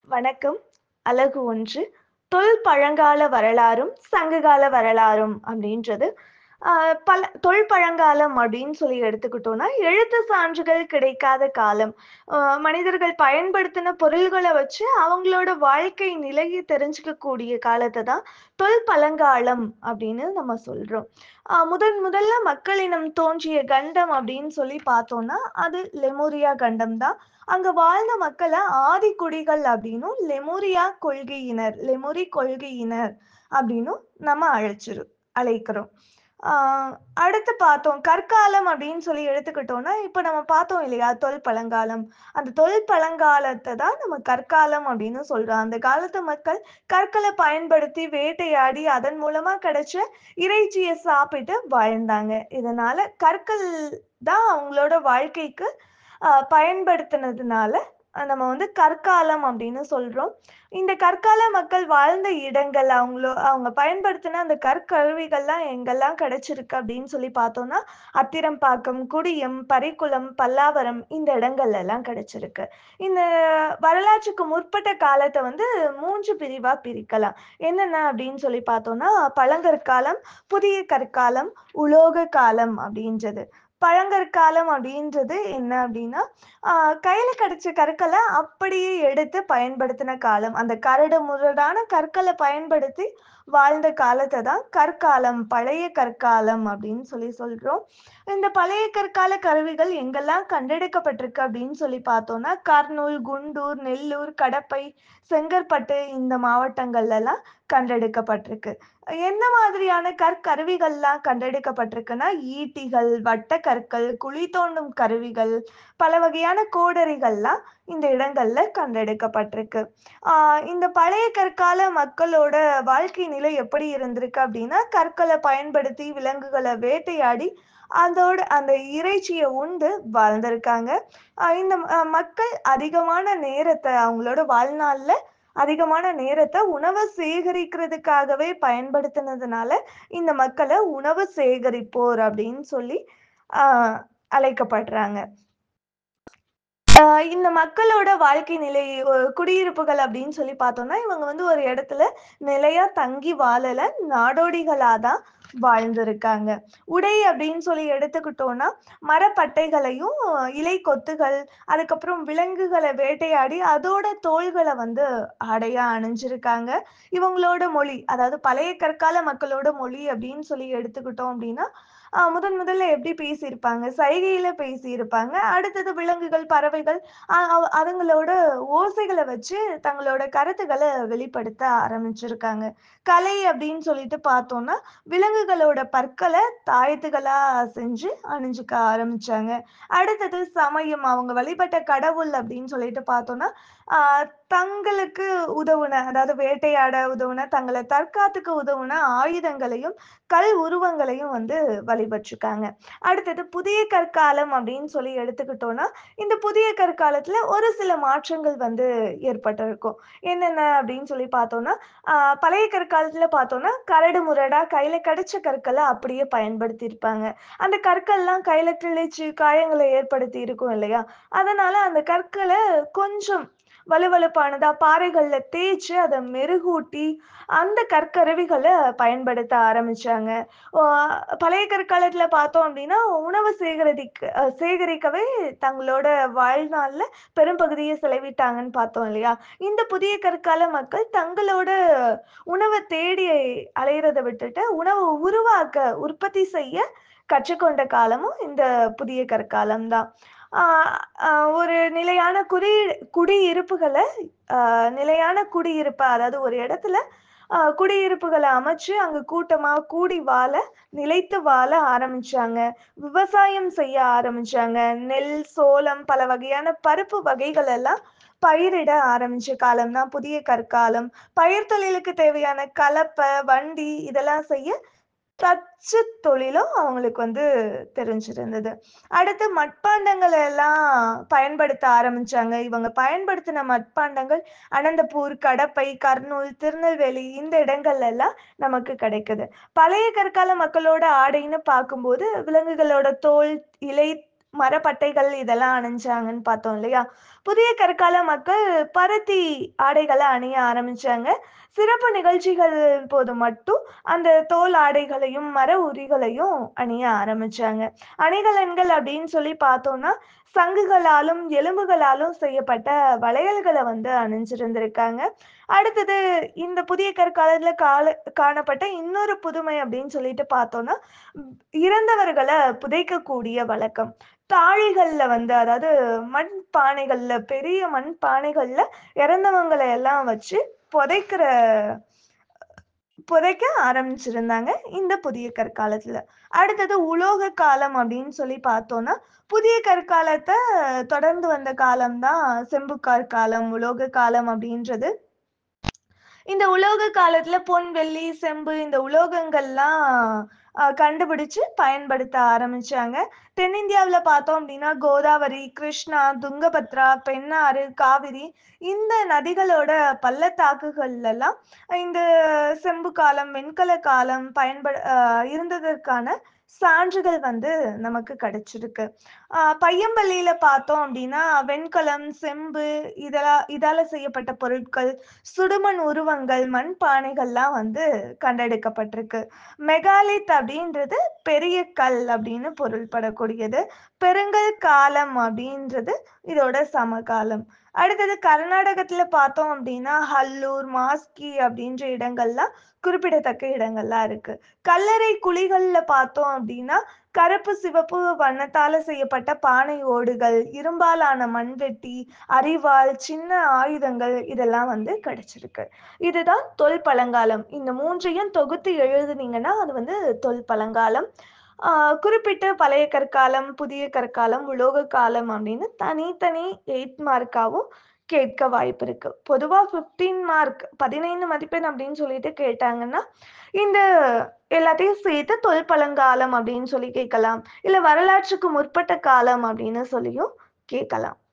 வணக்கம் அலகு ஒன்று தொல் பழங்கால வரலாறும் சங்ககால வரலாறும் அப்படின்றது ஆஹ் பல தொல் பழங்காலம் அப்படின்னு சொல்லி எடுத்துக்கிட்டோம்னா எழுத்து சான்றுகள் கிடைக்காத காலம் ஆஹ் மனிதர்கள் பயன்படுத்தின பொருள்களை வச்சு அவங்களோட வாழ்க்கை நிலையை தெரிஞ்சுக்க கூடிய காலத்தை தான் தொல் பழங்காலம் அப்படின்னு நம்ம சொல்றோம் ஆஹ் முதன் முதல்ல மக்களினம் தோன்றிய கண்டம் அப்படின்னு சொல்லி பார்த்தோம்னா அது லெமோரியா கண்டம் தான் அங்க வாழ்ந்த மக்களை ஆதிக்குடிகள் அப்படின்னும் லெமோரியா கொள்கையினர் லெமோரி கொள்கையினர் அப்படின்னும் நம்ம அழைச்சிரு அழைக்கிறோம் ஆஹ் அடுத்து பார்த்தோம் கற்காலம் அப்படின்னு சொல்லி எடுத்துக்கிட்டோம்னா இப்ப நம்ம பார்த்தோம் இல்லையா தொல் பழங்காலம் அந்த தொல் பழங்காலத்தை தான் நம்ம கற்காலம் அப்படின்னு சொல்றோம் அந்த காலத்து மக்கள் கற்களை பயன்படுத்தி வேட்டையாடி அதன் மூலமா கிடைச்ச இறைச்சியை சாப்பிட்டு வாழ்ந்தாங்க இதனால கற்கள் தான் அவங்களோட வாழ்க்கைக்கு ஆஹ் பயன்படுத்தினதுனால நம்ம வந்து கற்காலம் அப்படின்னு சொல்றோம் இந்த கற்கால மக்கள் வாழ்ந்த இடங்கள் அவங்களோ அவங்க பயன்படுத்தின அந்த கற்கருவிகள்லாம் எங்கெல்லாம் கிடைச்சிருக்கு அப்படின்னு சொல்லி பார்த்தோம்னா அத்திரம்பாக்கம் குடியம் பரிக்குளம் பல்லாவரம் இந்த இடங்கள்ல எல்லாம் கிடைச்சிருக்கு இந்த வரலாற்றுக்கு முற்பட்ட காலத்தை வந்து மூன்று பிரிவா பிரிக்கலாம் என்னென்ன அப்படின்னு சொல்லி பார்த்தோம்னா பழங்கற்காலம் புதிய கற்காலம் உலோக காலம் அப்படின்றது பழங்கற்காலம் அப்படின்றது என்ன அப்படின்னா ஆஹ் கையில கிடைச்ச கற்களை அப்படியே எடுத்து பயன்படுத்தின காலம் அந்த கரடு முரடான கற்களை பயன்படுத்தி வாழ்ந்த காலத்தை தான் கற்காலம் பழைய கற்காலம் அப்படின்னு சொல்லி சொல்றோம் இந்த பழைய கற்கால கருவிகள் எங்கெல்லாம் கண்டெடுக்கப்பட்டிருக்கு அப்படின்னு சொல்லி பார்த்தோம்னா கர்னூல் குண்டூர் நெல்லூர் கடப்பை செங்கற்பட்டு இந்த மாவட்டங்கள்ல எல்லாம் கண்டெடுக்கப்பட்டிருக்கு என்ன மாதிரியான கற்கருவிகள்லாம் கண்டெடுக்கப்பட்டிருக்குன்னா ஈட்டிகள் வட்டக்கற்கள் குழி தோண்டும் கருவிகள் பல வகையான கோடரிகள்லாம் இந்த இடங்கள்ல கண்டெடுக்கப்பட்டிருக்கு ஆஹ் இந்த பழைய கற்கால மக்களோட வாழ்க்கை நிலை எப்படி இருந்திருக்கு அப்படின்னா கற்களை பயன்படுத்தி விலங்குகளை வேட்டையாடி அதோட அந்த இறைச்சியை உண்டு வாழ்ந்திருக்காங்க ஆஹ் இந்த மக்கள் அதிகமான நேரத்தை அவங்களோட வாழ்நாள்ல அதிகமான நேரத்தை உணவை சேகரிக்கிறதுக்காகவே பயன்படுத்தினதுனால இந்த மக்களை உணவு சேகரிப்போர் அப்படின்னு சொல்லி ஆஹ் அழைக்கப்படுறாங்க ஆஹ் இந்த மக்களோட வாழ்க்கை நிலை குடியிருப்புகள் அப்படின்னு சொல்லி பார்த்தோம்னா இவங்க வந்து ஒரு இடத்துல நிலையா தங்கி வாழல நாடோடிகளாதான் வாழ்ந்திருக்காங்க உடை அப்படின்னு சொல்லி எடுத்துக்கிட்டோம்னா மரப்பட்டைகளையும் இலை கொத்துகள் அதுக்கப்புறம் விலங்குகளை வேட்டையாடி அதோட தோள்களை வந்து ஆடையா அணிஞ்சிருக்காங்க இவங்களோட மொழி அதாவது பழைய கற்கால மக்களோட மொழி அப்படின்னு சொல்லி எடுத்துக்கிட்டோம் அப்படின்னா ஆஹ் முதன் முதல்ல எப்படி பேசியிருப்பாங்க சைகையில பேசியிருப்பாங்க அடுத்தது விலங்குகள் பறவைகள் அதுங்களோட ஓசைகளை வச்சு தங்களோட கருத்துக்களை வெளிப்படுத்த ஆரம்பிச்சிருக்காங்க கலை அப்படின்னு சொல்லிட்டு பார்த்தோம்னா விலங்குகளோட பற்களை தாயத்துகளா செஞ்சு அணிஞ்சுக்க ஆரம்பிச்சாங்க அடுத்தது சமயம் அவங்க வழிபட்ட கடவுள் அப்படின்னு சொல்லிட்டு பார்த்தோம்னா ஆஹ் தங்களுக்கு உதவுன அதாவது வேட்டையாட உதவுன தங்களை தற்காத்துக்கு உதவுன ஆயுதங்களையும் கல் உருவங்களையும் வந்து வழிபட்டிருக்காங்க அடுத்தது புதிய கற்காலம் அப்படின்னு சொல்லி எடுத்துக்கிட்டோம்னா இந்த புதிய கற்காலத்துல ஒரு சில மாற்றங்கள் வந்து ஏற்பட்டிருக்கும் என்னென்ன அப்படின்னு சொல்லி பார்த்தோம்னா ஆஹ் பழைய கற்காலத்துல பார்த்தோம்னா கரடு முரடா கையில கிடைச்ச கற்களை அப்படியே பயன்படுத்தி இருப்பாங்க அந்த கற்கள்லாம் கையில கிழிச்சு காயங்களை ஏற்படுத்தி இருக்கும் இல்லையா அதனால அந்த கற்களை கொஞ்சம் வலுவலுப்பானதா பாறைகள்ல தேய்ச்சு அதை மெருகூட்டி அந்த கற்கருவிகளை பயன்படுத்த ஆரம்பிச்சாங்க பழைய கற்காலத்துல பார்த்தோம் அப்படின்னா உணவு சேகரிக்க சேகரிக்கவே தங்களோட வாழ்நாள்ல பெரும்பகுதியை செலவிட்டாங்கன்னு பார்த்தோம் இல்லையா இந்த புதிய கற்கால மக்கள் தங்களோட உணவை தேடி அலையிறத விட்டுட்டு உணவை உருவாக்க உற்பத்தி செய்ய கற்றுக்கொண்ட காலமும் இந்த புதிய கற்காலம் தான் ஒரு நிலையான குடி குடியிருப்புகளை நிலையான குடியிருப்பை அதாவது ஒரு இடத்துல குடியிருப்புகளை அமைச்சு அங்க கூட்டமா கூடி வாழ நிலைத்து வாழ ஆரம்பிச்சாங்க விவசாயம் செய்ய ஆரம்பிச்சாங்க நெல் சோளம் பல வகையான பருப்பு வகைகள் எல்லாம் பயிரிட ஆரம்பிச்ச காலம் தான் புதிய கற்காலம் பயிர் தொழிலுக்கு தேவையான கலப்பை வண்டி இதெல்லாம் செய்ய தச்சு தொழிலும் அவங்களுக்கு வந்து தெரிஞ்சிருந்தது அடுத்து மட்பாண்டங்கள் எல்லாம் பயன்படுத்த ஆரம்பிச்சாங்க இவங்க பயன்படுத்தின மட்பாண்டங்கள் அனந்தபூர் கடப்பை கர்னூல் திருநெல்வேலி இந்த இடங்கள்ல எல்லாம் நமக்கு கிடைக்குது பழைய கற்கால மக்களோட ஆடைன்னு பார்க்கும்போது விலங்குகளோட தோல் இலை மரப்பட்டைகள் இதெல்லாம் அணிஞ்சாங்கன்னு பார்த்தோம் இல்லையா புதிய கற்கால மக்கள் பருத்தி ஆடைகளை அணிய ஆரம்பிச்சாங்க சிறப்பு நிகழ்ச்சிகள் போது மட்டும் அந்த தோல் ஆடைகளையும் மர உரிகளையும் அணிய ஆரம்பிச்சாங்க அணிகலன்கள் அப்படின்னு சொல்லி பார்த்தோம்னா சங்குகளாலும் எலும்புகளாலும் செய்யப்பட்ட வளையல்களை வந்து அணிஞ்சிருந்திருக்காங்க அடுத்தது இந்த புதிய கற்காலத்துல கால காணப்பட்ட இன்னொரு புதுமை அப்படின்னு சொல்லிட்டு பார்த்தோம்னா உம், இறந்தவர்களை புதைக்கக்கூடிய வழக்கம் தாழிகள்ல வந்து அதாவது மண் பானைகள்ல பெரிய மண் பானைகள்ல இறந்தவங்களை எல்லாம் வச்சு புதைக்கிற புதைக்க ஆரம்பிச்சிருந்தாங்க இந்த புதிய கற்காலத்துல அடுத்தது உலோக காலம் அப்படின்னு சொல்லி பார்த்தோம்னா புதிய கற்காலத்தை தொடர்ந்து வந்த காலம்தான் செம்பு கற்காலம் உலோக காலம் அப்படின்றது இந்த உலோக காலத்துல பொன் வெள்ளி செம்பு இந்த உலோகங்கள்லாம் அஹ், கண்டுபிடிச்சு பயன்படுத்த ஆரம்பிச்சாங்க தென்னிந்தியாவுல பார்த்தோம் அப்படின்னா கோதாவரி கிருஷ்ணா துங்கபத்ரா பெண்ணாறு காவிரி இந்த நதிகளோட பள்ளத்தாக்குகள்ல எல்லாம் இந்த செம்பு காலம் வெண்கல காலம் பயன்பட அஹ், இருந்ததற்கான சான்றுகள் வந்து நமக்கு கிடைச்சிருக்கு ஆஹ் பையம்பள்ளியில பார்த்தோம் அப்படின்னா வெண்கலம் செம்பு இதெல்லாம் இதால செய்யப்பட்ட பொருட்கள் சுடுமண் உருவங்கள் மண் பானைகள்லாம் வந்து கண்டெடுக்கப்பட்டிருக்கு மெகாலித் அப்படின்றது பெரிய கல் அப்படின்னு பொருள்படக்கூடியது பெருங்கல் காலம் அப்படின்றது இதோட சமகாலம் அடுத்தது கர்நாடகத்துல பார்த்தோம் அப்படின்னா ஹல்லூர் மாஸ்கி அப்படின்ற இடங்கள்லாம் குறிப்பிடத்தக்க இடங்கள்லாம் இருக்கு கல்லறை குழிகள்ல பார்த்தோம் அப்படின்னா கருப்பு சிவப்பு வண்ணத்தால செய்யப்பட்ட பானை ஓடுகள் இரும்பாலான மண்வெட்டி அரிவாள் சின்ன ஆயுதங்கள் இதெல்லாம் வந்து கிடைச்சிருக்கு இதுதான் தொல் பழங்காலம் இந்த மூன்றையும் தொகுத்து எழுதுனீங்கன்னா அது வந்து தொல் பழங்காலம் ஆஹ் குறிப்பிட்ட பழைய கற்காலம் புதிய கற்காலம் உலோக காலம் அப்படின்னு தனித்தனி எயிட் மார்க்காவும் கேட்க வாய்ப்பு இருக்கு பொதுவா 15 மார்க் பதினைந்து மதிப்பெண் அப்படின்னு சொல்லிட்டு கேட்டாங்கன்னா இந்த எல்லாத்தையும் சேர்த்து தொல் பழங்காலம் அப்படின்னு சொல்லி கேட்கலாம் இல்ல வரலாற்றுக்கு முற்பட்ட காலம் அப்படின்னு சொல்லியும் கேட்கலாம்